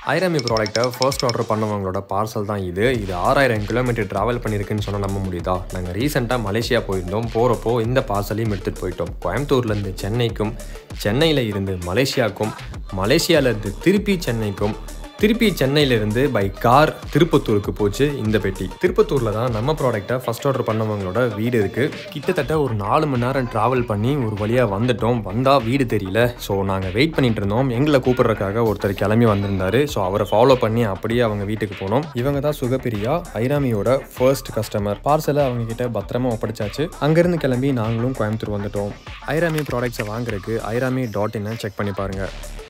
ஐராமி ப்ராடக்ட்டை first order பண்ணவங்களோட parcel தான் இது இது ஆறாயிரம் கிலோமீட்டர் ட்ராவல் பண்ணியிருக்குன்னு சொன்னால் நம்ப முடியுதா நாங்கள் ரீசெண்டாக மலேசியா போயிருந்தோம் போகிறப்போ இந்த பார்சலையும் எடுத்துகிட்டு போயிட்டோம் கோயம்புத்தூர்லேருந்து சென்னைக்கும் சென்னையில் இருந்து மலேசியாவுக்கும் மலேசியாவிலேருந்து திருப்பி சென்னைக்கும் திருப்பி சென்னையிலேருந்து பை கார் திருப்பத்தூருக்கு போச்சு இந்த பெட்டி திருப்பத்தூரில் தான் நம்ம ப்ராடக்ட்டை ஃபஸ்ட் ஆர்டர் பண்ணவங்களோட வீடு இருக்குது கிட்டத்தட்ட ஒரு நாலு மணி நேரம் ட்ராவல் பண்ணி ஒரு வழியாக வந்துட்டோம் வந்தால் வீடு தெரியல ஸோ நாங்கள் வெயிட் பண்ணிட்டு இருந்தோம் எங்களை கூப்பிட்றதுக்காக ஒருத்தர் கிளம்பி வந்திருந்தாரு ஸோ அவரை ஃபாலோ பண்ணி அப்படியே அவங்க வீட்டுக்கு போனோம் இவங்க தான் சுகப்பிரியா ஐராமியோட ஃபர்ஸ்ட் கஸ்டமர் பார்சலை அவங்க கிட்ட பத்திரமா ஒப்படைச்சாச்சு அங்கேருந்து கிளம்பி நாங்களும் கோயம்புத்தூர் வந்துட்டோம் ஐராமி ப்ராடக்ட்ஸை வாங்குறதுக்கு ஐராமி டாட் இன்னு செக் பண்ணி பாருங்கள்